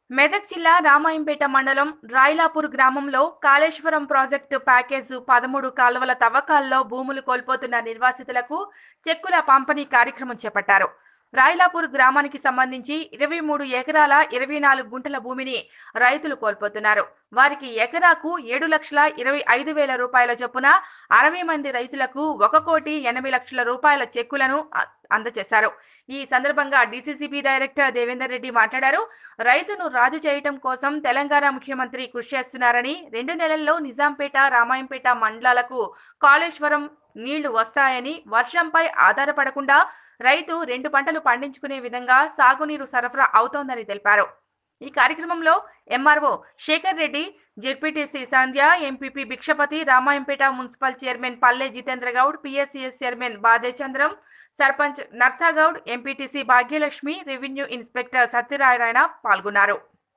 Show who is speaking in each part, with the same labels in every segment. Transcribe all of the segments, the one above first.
Speaker 1: మెదక్ జిల్లా రామాయంపేట మండలం రాయలాపూర్ గ్రామంలో కాళేశ్వరం ప్రాజెక్టు ప్యాకేజు పదమూడు కాలువల తవ్వకాల్లో భూములు కోల్పోతున్న నిర్వాసితులకు చెక్కుల పంపిణీ కార్యక్రమం చేపట్టారు రాయలాపూర్ గ్రామానికి సంబంధించి ఇరవై మూడు ఎకరాల ఇరవై నాలుగు గుంటల భూమిని రైతులు కోల్పోతున్నారు వారికి ఎకరాకు ఏడు లక్షల ఇరవై ఐదు వేల రూపాయల చొప్పున అరవై మంది రైతులకు ఒక కోటి ఎనభై లక్షల రూపాయల చెక్కులను అ- అందజేశారు ఈ సందర్భంగా డీసీసీబీ డైరెక్టర్ దేవేందర్ రెడ్డి మాట్లాడారు రైతును రాజు చేయటం కోసం తెలంగాణ ముఖ్యమంత్రి కృషి చేస్తున్నారని రెండు నెలల్లో నిజాంపేట రామాయంపేట మండలాలకు కాళేశ్వరం నీళ్లు వస్తాయని వర్షంపై ఆధారపడకుండా రైతు రెండు పంటలు పండించుకునే విధంగా సాగునీరు సరఫరా అవుతోందని తెలిపారు ఈ కార్యక్రమంలో MRO Shekhar Reddy ZPTC Sandhya MPP Bhikshapathi Ramayampet municipal chairman Palle Jitendra Goud PSCS chairman Bade Chandram sarpanch Narsagoud MPTC Bhagyalakshmi revenue inspector Satyanarayana పాల్గొన్నారు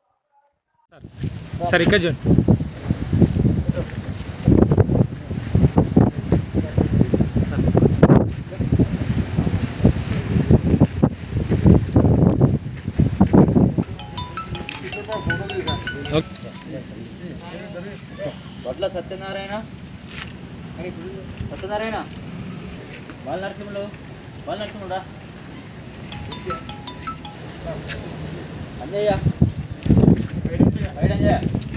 Speaker 2: సార్ ఇక్కడ చూడండి ఓకే
Speaker 3: వడ్ల సత్యనారాయణ సత్యనారాయణ వాళ్ళ నరసింహులు వాళ్ళ నరసింహుడా అంజయ్య అంజయ్య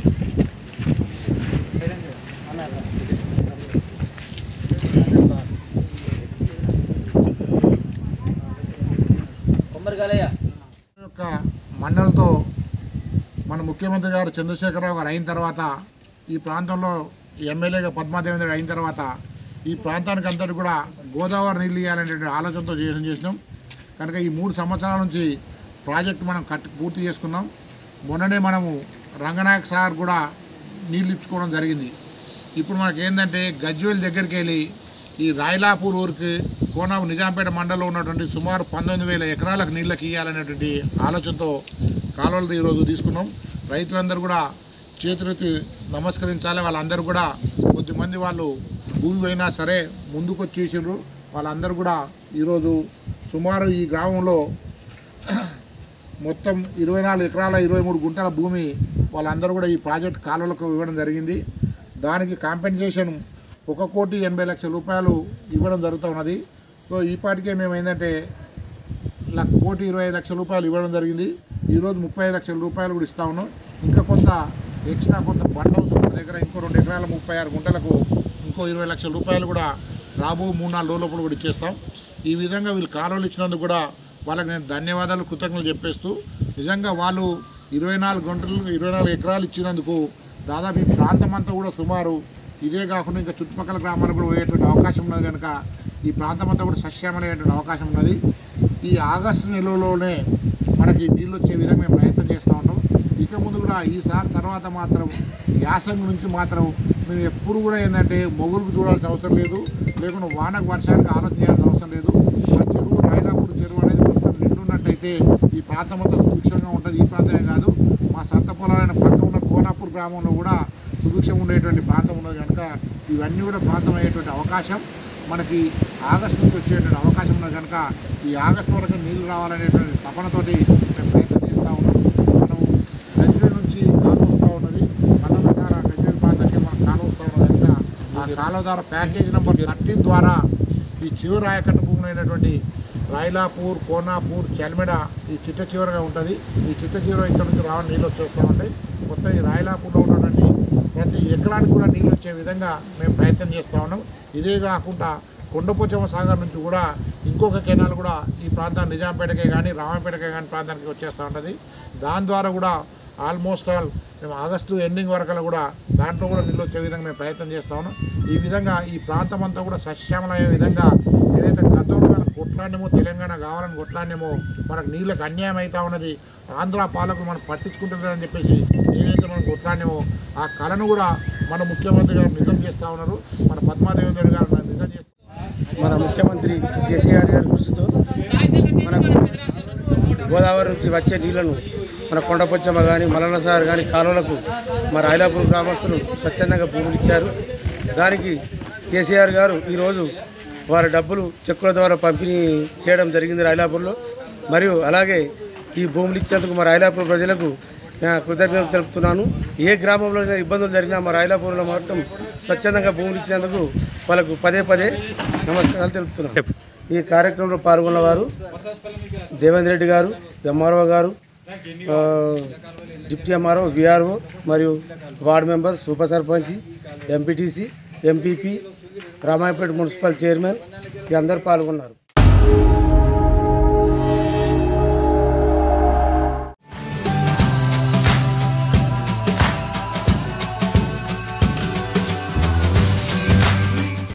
Speaker 3: కొమ్మరి గాలయ్య
Speaker 4: యొక్క మండలితో మన ముఖ్యమంత్రి గారు చంద్రశేఖరరావు గారు అయిన తర్వాత ఈ ప్రాంతంలో ఎమ్మెల్యేగా పద్మాదేవేంద్ర అయిన తర్వాత ఈ ప్రాంతానికి అంతటి కూడా గోదావరి నీళ్ళు ఇవ్వాలనేటువంటి ఆలోచనతో చేయడం చేసినాం కనుక ఈ మూడు సంవత్సరాల నుంచి ప్రాజెక్ట్ మనం కట్టి పూర్తి చేసుకున్నాం మొన్ననే మనము రంగనాయక్ సార్ కూడా నీళ్ళు ఇచ్చుకోవడం జరిగింది ఇప్పుడు మనకి ఏంటంటే గజ్వేల్ దగ్గరికి వెళ్ళి ఈ రాయలాపూర్ ఊరికి కోనాపు నిజాంపేట మండలంలో ఉన్నటువంటి సుమారు పంతొమ్మిది వేల ఎకరాలకు నీళ్ళకి ఇవ్వాలనేటువంటి ఆలోచనతో కాలువలు ఈరోజు తీసుకున్నాం రైతులందరూ కూడా చేతులెత్తి నమస్కరించాలి వాళ్ళందరూ కూడా కొద్దిమంది వాళ్ళు భూమి పోయినా సరే ముందుకు వచ్చి చేసిండ్రు వాళ్ళందరూ కూడా ఈరోజు సుమారు ఈ గ్రామంలో మొత్తం ఇరవై నాలుగు ఎకరాల ఇరవై మూడు గుంటల భూమి వాళ్ళందరూ కూడా ఈ ప్రాజెక్ట్ కాలువలకు ఇవ్వడం జరిగింది దానికి కాంపెన్సేషన్ ఒక కోటి ఎనభై లక్షల రూపాయలు ఇవ్వడం జరుగుతూ ఉన్నది సో ఈ పాటికే మేము ఏంటంటే ల- కోటి ఇరవై ఐదు లక్షల రూపాయలు ఇవ్వడం జరిగింది ఈరోజు ముప్పై ఐదు లక్షల రూపాయలు కూడా ఇస్తా ఉన్నాం ఇంకా కొంత ఎక్స్ట్రా కొంత బండ్ హౌస్ మన దగ్గర ఇంకో రెండు ఎకరాల ముప్పై ఆరు గుంటలకు ఇంకో ఇరవై లక్షల రూపాయలు కూడా రాబో మూడు నాలుగు రోజులప్పుడు కూడా ఇచ్చేస్తాం ఈ విధంగా వీళ్ళు కాలువలు ఇచ్చినందుకు కూడా వాళ్ళకి నేను ధన్యవాదాలు కృతజ్ఞతలు చెప్పేస్తూ నిజంగా వాళ్ళు ఇరవై నాలుగు గంటలు ఇరవై నాలుగు ఎకరాలు ఇచ్చినందుకు దాదాపు ఈ ప్రాంతం అంతా కూడా సుమారు ఇదే కాకుండా ఇంకా చుట్టుపక్కల గ్రామాలకు కూడా పోయేటువంటి అవకాశం ఉన్నది కనుక ఈ ప్రాంతం అంతా కూడా సస్యమనేటువంటి అవకాశం ఉన్నది ఈ ఆగస్టు నెలలోనే మనకి నీళ్ళు వచ్చే విధంగా మేము ప్రయత్నం చేస్తూ ఉంటాం ఇక ముందు కూడా ఈసారి తర్వాత మాత్రం యాసంగి నుంచి మాత్రం మేము ఎప్పుడు కూడా ఏంటంటే మొగులకు చూడాల్సిన అవసరం లేదు లేకుండా వానకు వర్షానికి ఆలోచన చేయాల్సిన అవసరం లేదు ఆ చెరువు రాయలాపూర్ చెరువు అనేది మొత్తం నిండున్నట్టయితే ఈ ప్రాంతం అంతా సుభిక్షంగా ఉంటుంది ఈ ప్రాంతమే కాదు మా సొంత పొలాలైన పక్క ఉన్న కోనాపూర్ గ్రామంలో కూడా సుభిక్షం ఉండేటువంటి ప్రాంతం ఉన్నది కనుక ఇవన్నీ కూడా ప్రాంతం అయ్యేటువంటి అవకాశం మనకి ఆగస్టు నుంచి వచ్చేటువంటి అవకాశం ఉన్నది కనుక ఈ ఆగస్టు వరకు నీళ్లు రావాలనేటువంటి తపనతోటి మేము ప్రయత్నం చేస్తూ ఉన్నాం మనం గజ్వేల్ నుంచి కాలువ వస్తూ ఉన్నది మల్లన్న సార్ ఆ గజ్వేల్ ప్రాంతానికి మనం కాలువ వస్తూ ఉన్నది కనుక ఆ కాలువ ద్వారా ప్యాకేజ్ నెంబర్ థర్టీన్ ద్వారా ఈ చివరి ఆయకట్టు భూములు అయినటువంటి రాయలాపూర్ కోనాపూర్ చల్మెడ ఈ చిట్ట చివరగా ఉంటుంది ఈ చిట్ట చివర ఇక్కడ నుంచి రావడం నీళ్ళు వచ్చేస్తూ ఉంటాయి మొత్తం ఈ రాయలాపూర్లో ఉన్నటువంటి ప్రతి ఎకరానికి కూడా నీళ్ళు వచ్చే విధంగా మేము ప్రయత్నం చేస్తూ ఉన్నాం ఇదే కాకుండా కొండపోచమ్మ సాగర్ నుంచి కూడా ఇంకొక కెనాల్ కూడా ఈ ప్రాంతం నిజాంపేటకే కానీ రామంపేటకే కానీ ప్రాంతానికి వచ్చేస్తూ ఉంటుంది దాని ద్వారా కూడా ఆల్మోస్ట్ ఆల్ మేము ఆగస్టు ఎండింగ్ వరకు కూడా దాంట్లో కూడా నీళ్ళు వచ్చే విధంగా మేము ప్రయత్నం చేస్తా ఉన్నాం ఈ విధంగా ఈ ప్రాంతం అంతా కూడా సస్యమలయ్యే విధంగా ఏదైతే గతంలో మనం కొట్లాడినేమో తెలంగాణ కావాలని కొట్లాడినేమో మనకు నీళ్ళకి అన్యాయం అవుతా ఉన్నది ఆంధ్ర పాలకులు మనం పట్టించుకుంటున్నారని చెప్పేసి ఏదైతే మనం కొట్లాడినేమో ఆ కళను కూడా మన ముఖ్యమంత్రి గారు నిజం చేస్తూ ఉన్నారు మన పద్మాదేవేంద్ర గారు నిజం చేస్తారు
Speaker 5: మన ముఖ్యమంత్రి కేసీఆర్ గారి కృషితో మనకు గోదావరి నుంచి వచ్చే నీళ్లను మన కొండపొచ్చమ్మ కానీ మల్లన్న సార్ కానీ కాలువలకు మన ఐలాపూర్ గ్రామస్తులు స్వచ్ఛందంగా భూములు ఇచ్చారు దానికి కేసీఆర్ గారు ఈరోజు వారి డబ్బులు చెక్కుల ద్వారా పంపిణీ చేయడం జరిగింది రైలాపూర్లో మరియు అలాగే ఈ భూములు ఇచ్చేందుకు మరి ఐలాపూర్ ప్రజలకు నేను కృతజ్ఞతలు తెలుపుతున్నాను ఏ గ్రామంలో అయినా ఇబ్బందులు జరిగినా మా రాయలాపూర్లో మాత్రం స్వచ్ఛందంగా భూములు ఇచ్చేందుకు వాళ్ళకు పదే పదే నమస్కారాలు తెలుపుతున్నాను ఈ కార్యక్రమంలో పాల్గొన్న వారు దేవేంద్ర రెడ్డి గారు ఎంఆర్ఓ గారు ఆ, డిప్యూటీ ఎంఆర్ఓ విఆర్ఓ మరియు వార్డు మెంబర్ ఉప sarpanch MPTC MPP Ramayapet municipal chairman ఈ అందరూ పాల్గొన్నారు